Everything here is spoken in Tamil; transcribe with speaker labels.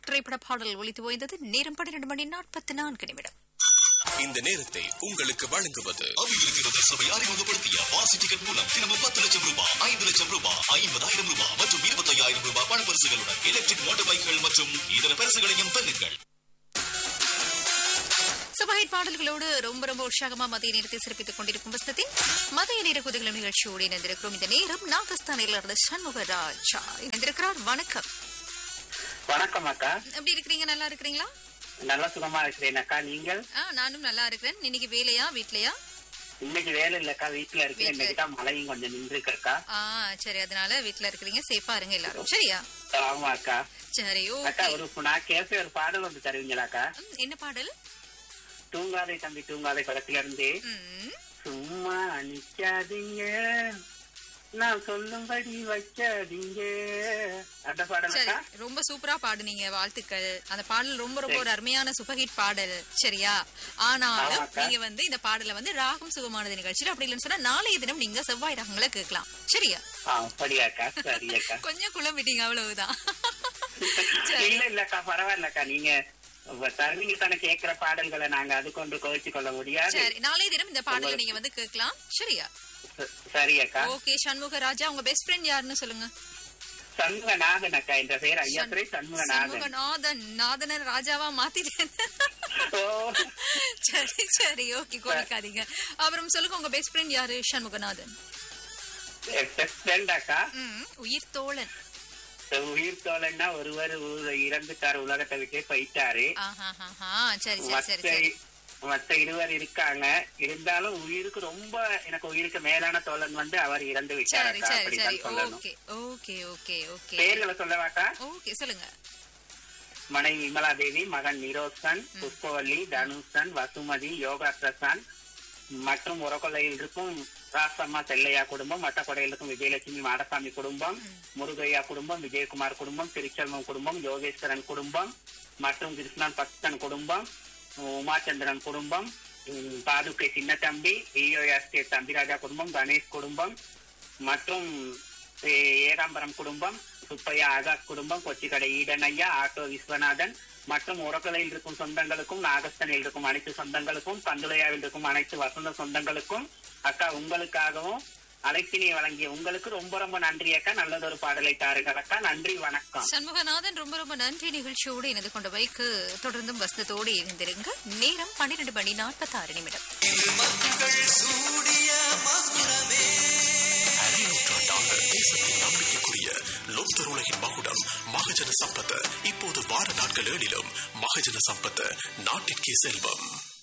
Speaker 1: திரைப்பட பாடல் ஒலித்து ஓய்ந்தது நேரம் பன்னிரண்டு மணி நாற்பத்தி நான்கு நிமிடம்
Speaker 2: இந்த நேரத்தை உங்களுக்கு வழங்குவது
Speaker 3: அவையிருக்கிறது சபை அறிமுகப்படுத்திய வாசி டிக்கெட் மூலம் தினமும் பத்து லட்சம் ரூபாய் ஐந்து லட்சம் ரூபாய் ஐம்பதாயிரம் ரூபாய் மற்றும் இருபத்தையாயிரம் ரூபாய் பணப்பரிசுகளுடன் எலக்ட்ரிக் மோட்டார் பைக்குகள் மற்றும் இதர பரிசுகளையும் பெறுங்கள்
Speaker 1: சுபஹிட் பாடல்களோடு ரொம்ப ரொம்ப உற்சாகமா மதிய நேரத்தை சிறப்பித்துக் கொண்டிருக்கும் புஸ்தத்தின் மதிய நேர குதிகளும் நிகழ்ச்சியோடு இணைந்திருக்கிறோம் இந்த நேரம் நாகஸ்தானில் இருந்து சண்முகராஜா இணைந்திருக்கிறார் வணக்கம்
Speaker 4: வணக்கம் அக்கா
Speaker 1: எப்படி இருக்கிறீங்க நல்லா இருக்கிறீங்களா
Speaker 4: நல்லா சுகமா இருக்கிறேன் அக்கா நீங்கள்
Speaker 1: ஆ நானும் நல்லா இருக்கிறேன் இன்னைக்கு வேலையா வீட்லயா
Speaker 4: இன்னைக்கு வேலை இல்லக்கா வீட்டுல இருக்கேன்
Speaker 1: வீட்ல.
Speaker 4: இன்னைக்கு தான் மழையும் கொஞ்சம் நின்று அக்கா
Speaker 1: ஆ சரி அதனால வீட்ல இருக்கிறீங்க சேஃபா இருங்க எல்லாரும் சரியா
Speaker 4: ஆமா அக்கா
Speaker 1: சரி
Speaker 4: அக்கா
Speaker 1: ஓகே
Speaker 4: ஒரு நான் கேச ஒரு பாடல் வந்து தருவீங்களாக்கா
Speaker 1: என்ன பாடல்
Speaker 4: தூங்காதே தம்பி தூங்காதே படத்துல இருந்து
Speaker 1: ம்,
Speaker 4: சும்மா நிக்காதீங்க நான் சொல்லும்படி வைக்காதீங்க அந்த பாடல்
Speaker 1: சரி
Speaker 4: அக்கா
Speaker 1: ரொம்ப சூப்பரா பாடுனீங்க வாழ்த்துக்கள் அந்த பாடல் ரொம்ப ரொம்ப ஒரு அருமையான சூப்பர்ஹிட் பாடல் சரியா ஆனாலும்
Speaker 4: ஆமாக்கா.
Speaker 1: நீங்க வந்து இந்த பாடலை வந்து ராகம் சுகமானது நிகழ்ச்சியில் அப்படி இல்லைன்னு சொன்னா நாளைய தினம் நீங்க செவ்வாய் ராகங்களை கேட்கலாம் சரியா
Speaker 4: ஆ, அப்படியாக்கா சரி அக்கா
Speaker 1: கொஞ்சம் குழம்பிட்டீங்க அவ்வளவுதான் சரி
Speaker 4: இல்ல இல்லக்கா பரவாயில்லக்கா நீங்க தருவீங்க தானே கேட்கிற பாடல்களை நாங்க அது கொண்டு குறைச்சு கொள்ள முடியாது
Speaker 1: சரி நாளைய தினம் இந்த பாடலை நீங்க வந்து கேட்கலாம் சரியா
Speaker 4: ச- சரி அக்கா
Speaker 1: ஓகே சண்முக ராஜா உங்க பெஸ்ட் ஃப்ரெண்ட் யாருன்னு சொல்லுங்க
Speaker 4: சண்முகநாதன் அக்கா என்ற பெயர் ஐயா துறை சண்முகநாதன்
Speaker 1: சண்முகநாதன் நாதன ராஜாவா மாத்திட்டேன்
Speaker 4: ஓ
Speaker 1: சரி சரி ஓகே கோவிக்காதீங்க அப்புறம் சொல்லுங்க உங்க பெஸ்ட் ஃப்ரெண்ட் யாரு சண்முகநாதன்
Speaker 4: ஃப்ரெண்ட் அக்கா
Speaker 1: ம், உயிர் தோழன்
Speaker 4: உயிர் தோழன்னா ஒருவர் ஊ- இறந்துட்டாரு உலகத்தை விட்டே போயிட்டாரு
Speaker 1: ஆஹாஹாஹா, சரி சரி சரி
Speaker 4: மத்த
Speaker 1: சரி
Speaker 4: மத்த இருவர் இருக்காங்க இருந்தாலும் உயிருக்கு ரொம்ப எனக்கு உயிருக்கு மேலான தோழன் வந்து அவர் இறந்து விட்டார்
Speaker 1: சரி
Speaker 4: அக்கா
Speaker 1: சரி சரி
Speaker 4: அப்படித்தான் சொல்லணும்
Speaker 1: ஓகே ஓகே ஓகே ஓகே
Speaker 4: பேர்களை சொல்லவாக்கா
Speaker 1: ஓகே சொல்லுங்க
Speaker 4: மனைவி விமலா தேவி மகன் நிரோசன் புஷ்பவல்லி தனுஷன் வசுமதி யோகா பிரசாந்த் மற்றும் உரக்கொல்லையில் இருக்கும் ராசம்மா செல்லையா குடும்பம் மட்டக்கொடையில் இருக்கும் விஜயலட்சுமி மாடசாமி குடும்பம் முருகையா குடும்பம் விஜயகுமார் குடும்பம் திருச்செல்வம் குடும்பம் யோகேஸ்வரன் குடும்பம் மற்றும் கிருஷ்ணன் பக்தன் குடும்பம் உமாச்சந்திரன் குடும்பம் உம், பாதுகை சின்னத்தம்பி விஓஎஸ்கே தம்பிராஜா குடும்பம் கணேஷ் குடும்பம் மற்றும் ஏ- ஏகாம்பரம் குடும்பம் சுப்பையா ஆகாஷ் குடும்பம் கொச்சிக்கடை ஈடனையா ஆட்டோ விஸ்வநாதன் மற்றும் உரக்கலையில் இருக்கும் சொந்தங்களுக்கும் நாகஸ்தனில் இருக்கும் அனைத்து சொந்தங்களுக்கும் பந்துளையாவில் இருக்கும் அனைத்து வசந்த சொந்தங்களுக்கும் அக்கா உங்களுக்காகவும் அழைப்பினை வழங்கிய உங்களுக்கு ரொம்ப ரொம்ப நன்றி அக்கா நல்லதொரு பாடலை தாருங்கள் அக்கா நன்றி வணக்கம்
Speaker 1: சண்முகநாதன் ரொம்ப ரொம்ப நன்றி நிகழ்ச்சியோடு இணைந்து கொண்ட வைக்கு தொடர்ந்தும் வசனத்தோடு இணைந்திருங்க நேரம் பன்னிரண்டு மணி நாற்பத்தாறு நிமிடம்
Speaker 2: நூற்றாண்டாக தேசத்தின் நம்பிக்கைக்குரிய லோக்தர் உலகின் மகுடம் மகஜன சம்பத் இப்போது வார நாட்கள் ஏழிலும் மகஜன சம்பத் நாட்டிற்கே செல்வம்